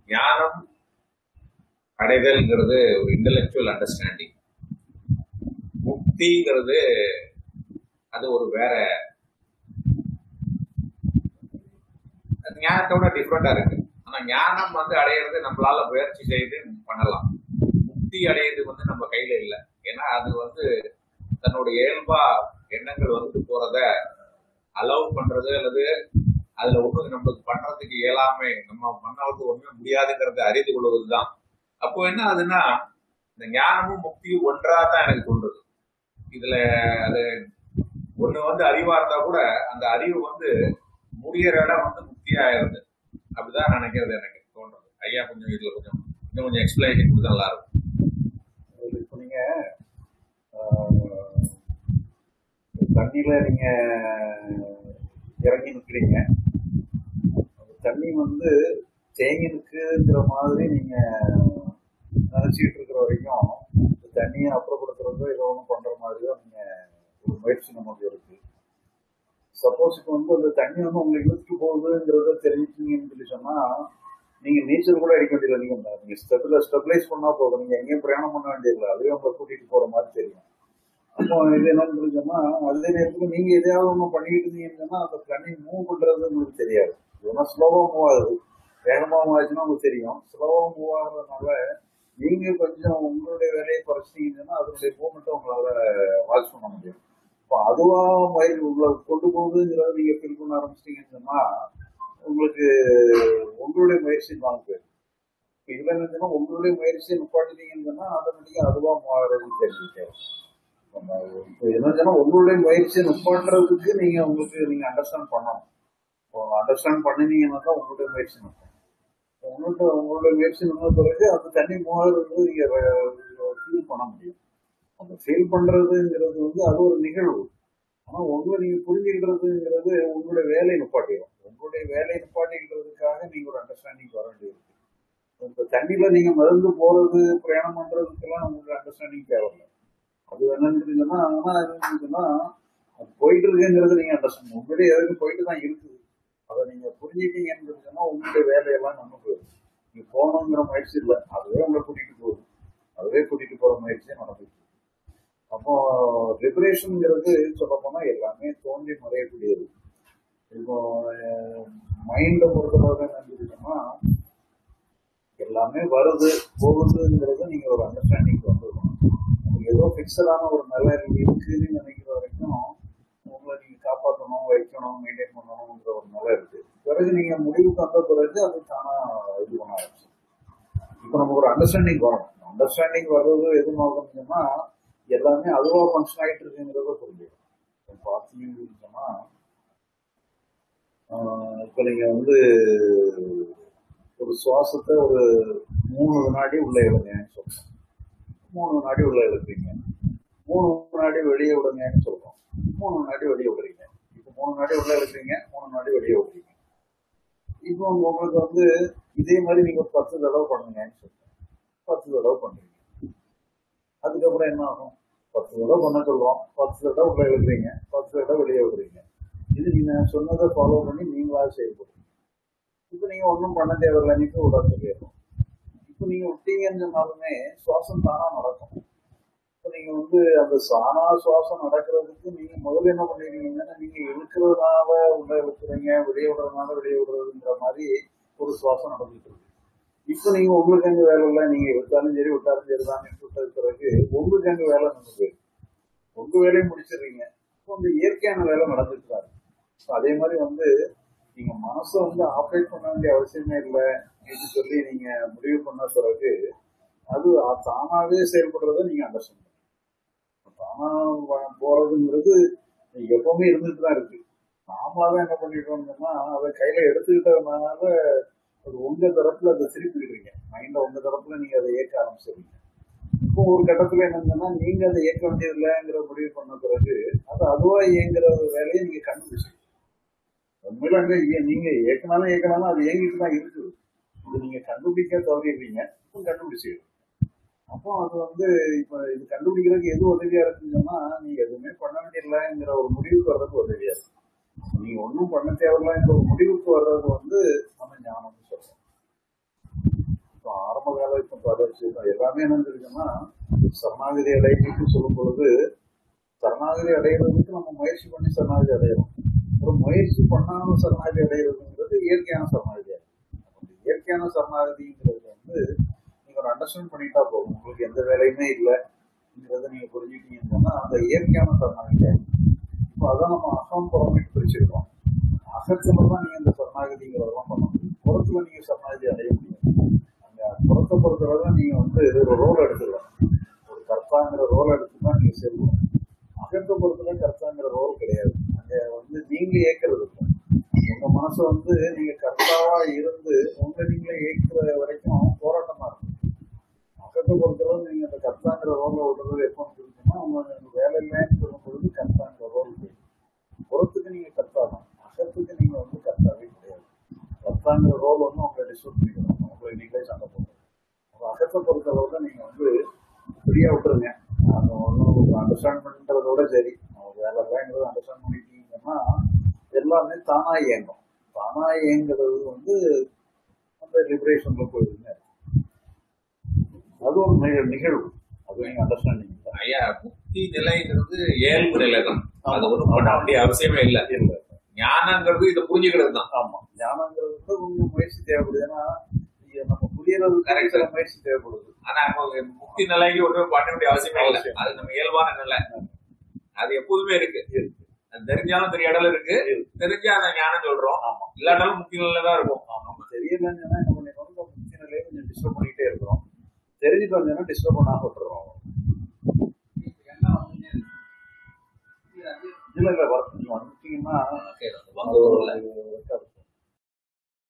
ஞானம் அடைதல்ங்கிறது ஒரு intellectual understanding முக்திங்கிறது அது ஒரு வேற அது ஞானத்தோட டிஃப்ரெண்டா இருக்கு ஆனா ஞானம் வந்து அடையிறது நம்மளால முயற்சி செய்து பண்ணலாம் முக்தி அடையிறது வந்து நம்ம கையில இல்லை ஏன்னா அது வந்து தன்னுடைய இயல்பா எண்ணங்கள் வந்துட்டு போறத அலோவ் பண்றது அல்லது அதுல ஒண்ணு நம்மளுக்கு பண்றதுக்கு இயலாமை நம்ம பண்ணவது ஒண்ணுமே முடியாதுங்கிறத அறிந்து கொள்வதுதான் அப்போ என்ன ஆகுதுன்னா இந்த ஞானமும் முக்தியும் ஒன்றா தான் எனக்கு தோன்றுது இதுல அது ஒண்ணு வந்து அறிவா இருந்தா கூட அந்த அறிவு வந்து முடியிற இடம் வந்து முக்தியா ஆயிருது அப்படிதான் நினைக்கிறது எனக்கு தோன்றது ஐயா கொஞ்சம் இதுல கொஞ்சம் இன்னும் கொஞ்சம் எக்ஸ்பிளேஷன் கொடுத்தா நல்லா இருக்கும் அது இப்போ நீங்க ஆஹ், தண்ணியில நீங்க இறங்கி நிற்கிறீங்க அந்த தண்ணி வந்து தேங்கி நிற்குங்கிற மாதிரி நீங்க நினைச்சிட்டு இருக்கிற வரைக்கும் இந்த தண்ணியை அப்புறப்படுத்துறதோ ஏதோ ஒன்று பண்ற மாதிரியோ நீங்க ஒரு முயற்சி நமக்கு இருக்கு சப்போஸ் இப்போ வந்து அந்த தண்ணி வந்து உங்களை இழுத்துட்டு போகுதுங்கிறத தெரிஞ்சுட்டீங்கன்னு சொல்லி சொன்னா நீங்க நீச்சல் கூட அடிக்க வேண்டியது நீங்க நீங்க ஸ்டெப்ல ஸ்டெபிலைஸ் பண்ணா போதும் நீங்க எங்கேயும் பிரயாணம் பண்ண வேண்டியதில்லை அதுவே உங்களை கூட்டிட்டு போற மாதிரி தெரியும் அப்போ இது என்னன்னு சொல்லிச்சோம்னா அதே நேரத்துல நீங்க எதையாவது ஒண்ணு பண்ணிட்டு இருந்தீங்கன்னா அந்த தண்ணி மூவ் பண்றது உங்களுக்கு தெரியாது ஏன்னா ஸ்லோவா மூவ் ஆகுது வேகமா மூவ் ஆச்சுன்னா உங்களுக்கு தெரியும் ஸ்லோவா மூவ் ஆகுறதுனால நீங்க கொஞ்சம் உங்களுடைய வேலையை குறைச்சிட்டீங்கன்னா அதனுடைய மூவ்மெண்ட்டை உங்களால வாட்ச் பண்ண முடியும் இப்போ அதுவா மயில் உங்களை கொண்டு போகுதுங்கிறத நீங்க ஃபீல் பண்ண ஆரம்பிச்சிட்டீங்கன்னு சொன்னா உங்களுக்கு உங்களுடைய முயற்சி தான் போயிடும் இப்ப இதுல என்னன்னா உங்களுடைய முயற்சியை நிப்பாட்டிட்டீங்கன்னு சொன்னா ஆட்டோமேட்டிக்கா அதுவா மாறுறது தெரிஞ்சுட்டேன் இப்போ என்னன்னா உங்களுடைய முயற்சியை நிப்பாட்டுறதுக்கு நீங்க உங்களுக்கு நீங்க அண்டர்ஸ்டாண்ட் பண்ணணும் அண்டர்ஸ்டாண்ட் பண்ணினீங்கன்னா தான் உங்களுடைய முயற்சி நிற்கும் உங்கள்கிட்ட உங்களுடைய முயற்சி நின்ற பிறகு அந்த தண்ணி மூவாகிறது நீங்க ஃபீல் பண்ண முடியும் அந்த ஃபீல் பண்றதுங்கிறது வந்து அது ஒரு நிகழ்வு ஆனா உங்களை நீங்க புரிஞ்சுக்கிறதுங்கிறது உங்களுடைய வேலையை நிப்பாட்டிடும் உங்களுடைய வேலையை நிப்பாட்டிக்கிறதுக்காக நீங்க ஒரு அண்டர்ஸ்டாண்டிங் வர வேண்டியது இந்த தண்ணியில நீங்க மருந்து போறது பிரயாணம் பண்றதுக்கெல்லாம் உங்களுக்கு அண்டர்ஸ்டாண்டிங் தேவையில்லை அது என்னன்னு சொன்னா ஆனா என்னன்னா அது போயிட்டு இருக்குங்கிறது நீங்க அண்டர்ஸ்டாண்ட் உங்களுடைய எதுக்கு போயிட்டு தான் இருக்குது அதை நீங்க புரிஞ்சுட்டீங்கன்னு சொன்னா உங்களுடைய வேலையெல்லாம் நம்ம போயிடும் நீங்க போகணுங்கிற முயற்சி இல்லை அதுவே உங்களை கூட்டிட்டு போகுது அதுவே கூட்டிட்டு போற முயற்சியே நடந்துச்சு அப்போ லிபரேஷன்ங்கிறது சொல்ல போனா எல்லாமே தோன்றி மறையக்கூடியது இப்போ மைண்டை பொறுத்தளவு என்ன சொல்லிட்டோம்னா எல்லாமே வருது போகுதுங்கிறத நீங்க ஒரு அண்டர்ஸ்டாண்டிங் வந்துடணும் ஏதோ ஃபிக்ஸடான ஒரு நிலை இருக்குன்னு நினைக்கிற வரைக்கும் உங்களை நீங்க காப்பாற்றணும் வைக்கணும் மெயின்டைன் பண்ணணுங்கிற ஒரு நிலை இருக்கு பிறகு நீங்க முடிவுக்கு வந்த பிறகு அது தானா இது பண்ண ஆரம்பிச்சு இப்போ நமக்கு ஒரு அண்டர்ஸ்டாண்டிங் வரணும் அண்டர்ஸ்டாண்டிங் வர்றது எது ஆகுதுன்னா எல்லாமே அதுவா ஃபங்க்ஷன் ஆயிட்டு இருக்குங்கிறத புரிஞ்சுக்கணும் இப்போ பார்த்தீங்கன்னு சொன்னா ஆஹ் இப்போ நீங்க வந்து ஒரு சுவாசத்தை ஒரு மூணு வினாடி உள்ள இழுங்கன்னு சொல்றோம் மூணு வினாடி உள்ள இழுக்கிறீங்க மூணு வினாடி வெளியே விடுங்கன்னு சொல்றோம் மூணு வினாடி வெளியே விடுறீங்க இப்போ மூணு வினாடி உள்ள இழுக்கிறீங்க மூணு வினாடி வெளியே விடுறீங்க இப்போ உங்களுக்கு வந்து இதே மாதிரி நீங்க ஒரு பத்து தடவை பண்ணுங்கன்னு சொல்றோம் பத்து தடவை பண்றீங்க அதுக்கப்புறம் என்ன ஆகும் பத்து தடவை பண்ண சொல்றோம் பத்து தடவை உள்ள எழுதுறீங்க பத்து தடவை வெளியே விடுறீங்க இது நீங்க சொன்னதை ஃபாலோ பண்ணி நீங்களா செயல்படுறீங்க இப்போ நீங்க ஒன்றும் பண்ண தேவையில்லை நீங்க விட சொல்லிடணும் இப்போ நீங்க விட்டீங்கன்னு சொன்னாலுமே சுவாசம் தானா நடக்கும் இப்போ நீங்க வந்து அந்த சானா சுவாசம் நடக்கிறதுக்கு நீங்க முதல்ல என்ன பண்ணிடுவீங்கன்னா நீங்க இழுக்கிறதுனால உள்ள இழுக்கிறீங்க வெளியே விடுறதுனால வெளியே விடுறதுங்கிற மாதிரி ஒரு சுவாசம் நடந்துட்டு இருக்கு இப்போ நீங்க உங்களுக்கு அங்க வேலை இல்லை நீங்க விட்டாலும் சரி விட்டாலும் சரி தான் விட்டது பிறகு உங்களுக்கு அங்க வேலை நின்று போயிருக்கு உங்க வேலையும் முடிச்சிடுறீங்க இப்போ அந்த இயற்கையான வேலை நடந்துட்டு தான் இருக்கு So அதே மாதிரி வந்து நீங்க மனசை வந்து ஆப்ரேட் பண்ண வேண்டிய அவசியமே இல்லை அப்படின்னு சொல்லி நீங்க முடிவு பண்ண பிறகு அது தானாவே செயல்படுறத நீங்க அண்டர்ஸ்டாண்ட் தானா வ- போறதுங்கிறது எப்பவுமே இருந்துட்டு தான் இருக்கு நாமளா தான் என்ன பண்ணிட்டோம்னா அதை கையில எடுத்துக்கிட்டதுனால அது உங்க தரப்புல அதை திருப்பிடுறீங்க மைண்ட உங்க தரப்புல நீங்க அதை இயக்க ஆரம்பிச்சிடுறீங்க இப்போ ஒரு கட்டத்துல என்னங்கன்னா நீங்க அதை இயக்க வேண்டியதில்லைங்கிற முடிவு பண்ண பிறகு அது அதுவா இயங்குற ஒரு வேலையை நீங்க கண்டுபிடிச்சிருக்கீங்க உண்மையில அங்க இய- நீங்க இயக்கினாலும் இயக்கினாலும் அது இயங்கிட்டு தான் இருக்குது இது நீங்க கண்டுபிடிக்க தவறிடுறீங்க இப்போ கண்டுபிடிச்சிருக்கீங்க அப்போ அது வந்து இப்ப இது கண்டுபிடிக்கிறதுக்கு எது உதவியா இருக்குன்னு சொன்னா நீங்க எதுவுமே பண்ண வேண்டியதில்லைங்கிற ஒரு முடிவுக்கு வர்றதுக்கு உதவியா இருக்கு நீங்க ஒன்றும் பண்ண தேவையில்லைங்கிற ஒரு முடிவுக்கு வர்றது வந்து நம்ம ஞானம்னு சொல்றோம் ஆரம்ப கால இப்போ வளர்ச்சி தான் எல்லாமே என்னன்னு இருக்குன்னா சரணாகதி அடையிட்டு சொல்லும் பொழுது சரணாகதி அடைகிறதுக்கு நம்ம முயற்சி பண்ணி சரணாகதி அடையணும் ஒரு முயற்சி பண்ணாம சரணாகதி அடைகிறதுங்கிறது இயற்கையான சரணாகதி அந்த இயற்கையான சரணாகதிங்கிறது வந்து நீங்க ஒரு அண்டர்ஸ்டாண்ட் பண்ணிட்டா போதும் உங்களுக்கு எந்த வேலையுமே இல்லைங்கிறத நீங்க புரிஞ்சுட்டீங்கன்னு சொன்னா அந்த இயற்கையான சரணாகதி இப்போ அதான் நம்ம அகம் புறமைக்கு பிரிச்சிருக்கோம் அகத்துல தான் நீங்க இந்த சரணாகதிங்கிறதெல்லாம் பண்ண முடியும் புறத்துல நீங்க சரணாகதி அடைய முடியும் அங்க புறத்தை பொறுத்தவரை நீங்க வந்து ஒரு ரோல் எடுத்துக்கலாம் ஒரு கர்த்தாங்கிற ரோல் எடுத்து தான் நீங்க செல்வம் அகத்தை பொறுத்தவரை கர்த்தாங்கிற ரோல் கிடையாது அங்க வந்து நீங்க ஏற்கிறது இல்லை உங்க மனசை வந்து நீங்க கர்த்தாவா இருந்து உங்க நீங்களே ஏற்கிற வரைக்கும் போராட்டமா இருக்கும் அகத்தை பொறுத்தவரை நீங்க அந்த கர்த்தாங்கிற ரோலை விடுறது எப்போ இருக்குன்னா உங்க வேலை இல்லைன்னு சொல்லும் பொழுது கர்த்தாங்கிற ரோல் போயிடும் புறத்துக்கு நீங்க கர்த்தா தான் அகத்துக்கு நீங்க வந்து கர்த்தாவே கிடையாது கர்த்தாங்கிற ரோல் வந்து உங்களை டிஸ்டர்ப் பண்ணிக்கணும் உங்களை நீங்களே சண்டை போடணும் உங்க அகத்தை பொறுத்தளவுல நீங்க வந்து ஃப்ரீயா விட்டுருங்க அது ஒன்றும் அண்டர்ஸ்டாண்ட் பண்ணுறதோட சரி நமக்கு வேலை இல்லைங்கிறத அண்டர்ஸ்டாண்ட் பண்ணிட்டீங்கன்னா எல்லாமே தானா இயங்கும் தானா இயங்குறது வந்து அந்த லிபரேஷன்ல போயிருங்க அது ஒரு நிக- நிகழ்வு அது நீங்க அண்டர்ஸ்டாண்டிங் தான் ஐயா முக்தி நிலைங்கிறது இயல்பு நிலை தான் அது ஒண்ணும் பண்ண வேண்டிய அவசியமே இல்ல இல்ல ஞானங்கிறது இதை புரிஞ்சுக்கிறது தான் ஆமா ஞானங்கிறது கொஞ்சம் முயற்சி தேவைப்படுது ஏன்னா இங்க நம்ம புரியறதுக்கு Correct. சில முயற்சி தேவைப்படுது ஆனா நம்ம முக்தி நிலைக்கு ஒண்ணுமே பண்ண வேண்டிய அவசியமே இல்ல அவசியம். அது நம்ம இயல்பான நிலை அது எப்போதுமே இருக்கு இருக்கு. அது தெரிஞ்சாலும் தெரியாடலும் இருக்கு இருக்கு. தெரிஞ்சா அந்த ஞானம் சொல்றோம் ஆமா இல்லாட்டாலும் முக்தி நிலையில தான் இருக்கும் ஆமா தெரியலன்னு சொன்னா என்ன பண்ணிடுறோம் இந்த முக்கிய நிலையை கொஞ்சம் டிஸ்டர்ப் பண்ணிட்டே இருக்கிறோம் தெரிஞ்சுட்டு வந்தோம்னா டிஸ்டர்ப் பண்ணாம விட்டுறோம் இல்ல இல்ல வர நீங்க வந்துட்டீங்கன்னா வந்தவர்கள் ஒரு-